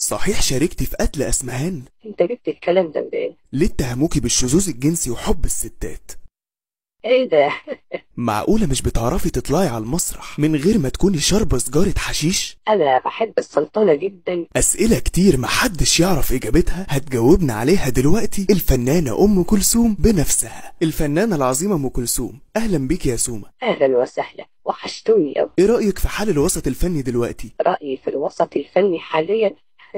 صحيح شاركتي في قتل أسمهان؟ انت جبت الكلام ده منين ليه اتهموكي بالشذوذ الجنسي وحب الستات؟ ايه ده معقولة مش بتعرفي تطلعي على المسرح من غير ما تكوني شاربة سجارة حشيش؟ انا بحب السلطنة جدا أسئلة كتير محدش يعرف إجابتها هتجاوبنا عليها دلوقتي الفنانة أم كلثوم بنفسها الفنانة العظيمة أم كلثوم أهلا بيك يا سومة اهلا وسهلا وحشتوني اوي إيه رأيك في حال الوسط الفني دلوقتي؟ رأيي في الوسط الفني حاليا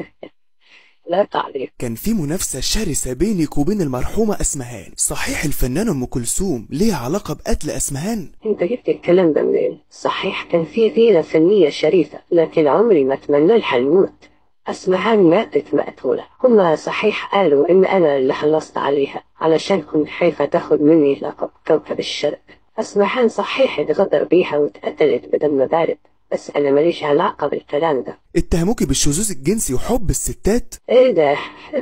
لا تعليق كان في منافسة شرسة بينك وبين المرحومة أسمهان صحيح الفنانة أم كلثوم ليها علاقة بقتل أسمهان؟ انت جبت الكلام ده منين صحيح كان في غيرة فنية شريفة لكن عمري ما اتمنى لها الموت اسمها ماتت مقتولة هما صحيح قالوا ان انا اللي خلصت عليها علشان كنت خايفة تاخد مني لقب كوكب الشرق اسمهان صحيح اتغدر بيها واتقتلت بدم بارد بس انا ماليش علاقة بالكلام ده اتهموكي بالشذوذ الجنسي وحب الستات؟ ايه ده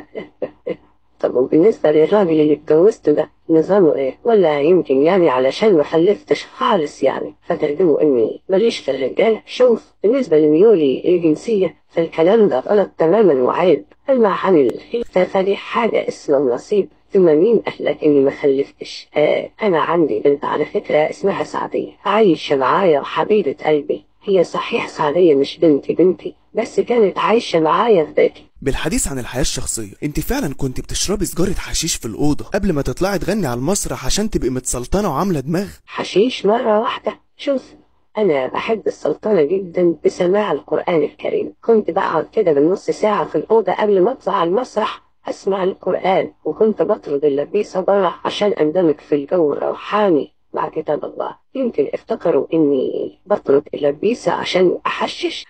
طب وبالنسبة للراجل اللي اتجوزته ده نظامه ايه ولا يمكن يعني علشان ما خلفتش خالص يعني فترجموا اني ماليش في الرجال شوف بالنسبة لميولي الجنسية فالكلام ده غلط تماما وعيب المعنى الخلفة فدي حاجة اسمها نصيب ثم مين أهلك إني ما خلفتش آه أنا عندي بنت على فكرة اسمها سعدية عايشة معايا وحبيبة قلبي هي صحيح سعدية مش بنتي بنتي بس كانت عايشة معايا في بيتي بالحديث عن الحياة الشخصية انت فعلا كنت بتشربي سجارة حشيش في الأوضة قبل ما تطلعي تغني على المسرح عشان تبقي متسلطنة وعاملة دماغ حشيش مرة واحدة شوف أنا بحب السلطنة جدا بسماع القرآن الكريم كنت بقعد كده بالنص ساعة في الأوضة قبل ما أطلع على المسرح أسمع القرآن وكنت بطرد اللبيسة برا عشان أندمج في الجو الروحاني مع كتاب الله يمكن افتكروا إني بطرد اللبيسة عشان أحشش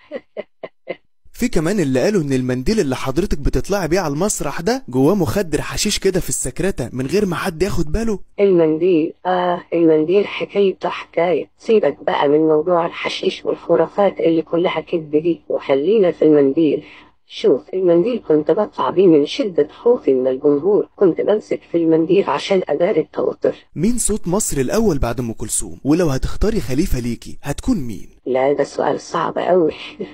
في كمان اللي قالوا ان المنديل اللي حضرتك بتطلعي بيه على المسرح ده جواه مخدر حشيش كده في السكرتة من غير ما حد ياخد باله المنديل آه المنديل حكايته حكاية سيبك بقى من موضوع الحشيش والخرافات اللي كلها كذب دي وخلينا في المنديل شوف المنديل كنت بطلع بيه من شدة خوفي من الجمهور كنت بمسك في المنديل عشان أداري التوتر مين صوت مصر الأول بعد أم كلثوم ولو هتختاري خليفة ليكي هتكون مين لا ده سؤال صعب أوي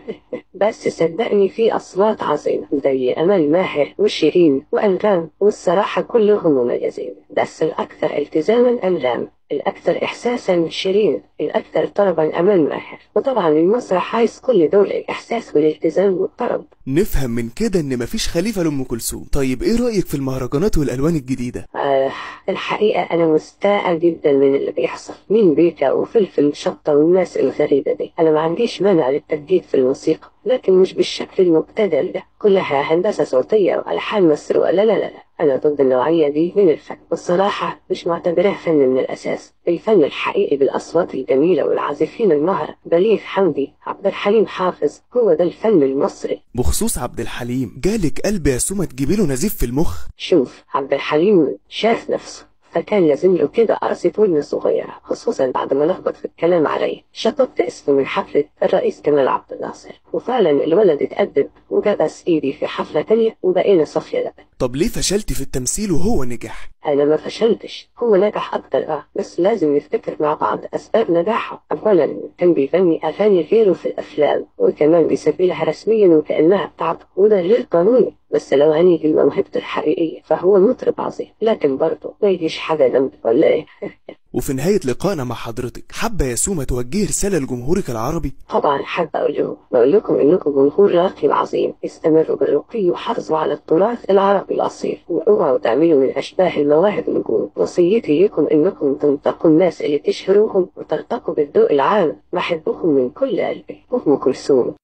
بس صدقني في أصوات عظيمة زي أمل ماهر وشيرين وأنغام والصراحة كلهم مميزين بس الأكثر التزاما أنغام الأكثر إحساسا شيرين الأكثر طربا أمل ماهر وطبعا المسرح عايز كل دول الإحساس والالتزام والطرب نفهم من كده ان مفيش خليفة لأم كلثوم طيب ايه رأيك في المهرجانات والألوان الجديدة آه الحقيقة أنا مستاء جدا من اللي بيحصل مين بيكا وفلفل شطة والناس الغريبة دي أنا ما عنديش مانع للتجديد في الموسيقى لكن مش بالشكل المبتذل ده كلها هندسة صوتية وألحان مسروقة لا لا لا لا أنا ضد النوعية دي من الفن والصراحة مش معتبراه فن من الأساس الفن الحقيقي بالأصوات الجميلة والعازفين المهرة بليغ حمدي عبد الحليم حافظ هو ده الفن المصري بخصوص عبد الحليم جالك قلب يا سومة تجيبيله نزيف في المخ شوف عبد الحليم شاف نفسه فكان لازم له كده قرصة ودن صغيرة خصوصا بعد ما لخبط في الكلام علي شطبت اسمه من حفلة الرئيس كمال عبد الناصر وفعلا الولد اتقدم وجبس ايدي في حفلة تانية وبقينا صافية لبن طب ليه فشلتي في التمثيل وهو نجح أنا ما فشلتش هو نجح أكتر أه بس لازم نفتكر مع بعض أسباب نجاحه أولا كان بيغني أغاني غيره في الأفلام وكمان بيسجلها رسميا وكأنها بتاعته وده غير قانوني بس لو هنيجي لموهبته الحقيقية فهو مطرب عظيم لكن برضه ما يجيش حاجة جنبه ولا إيه وفي نهاية لقائنا مع حضرتك حابة يا سومة توجهي رسالة لجمهورك العربي طبعا حابة أقول لهم بقول لكم إنكم جمهور راقي وعظيم استمروا بالرقي وحافظوا على التراث العربي الأصيل واوعوا تعملوا من أشباه المواهب نجوم وصيتي لكم إنكم تنتقوا الناس اللي تشهروهم وترتقوا بالذوق العام بحبكم من كل قلبي أم كلثوم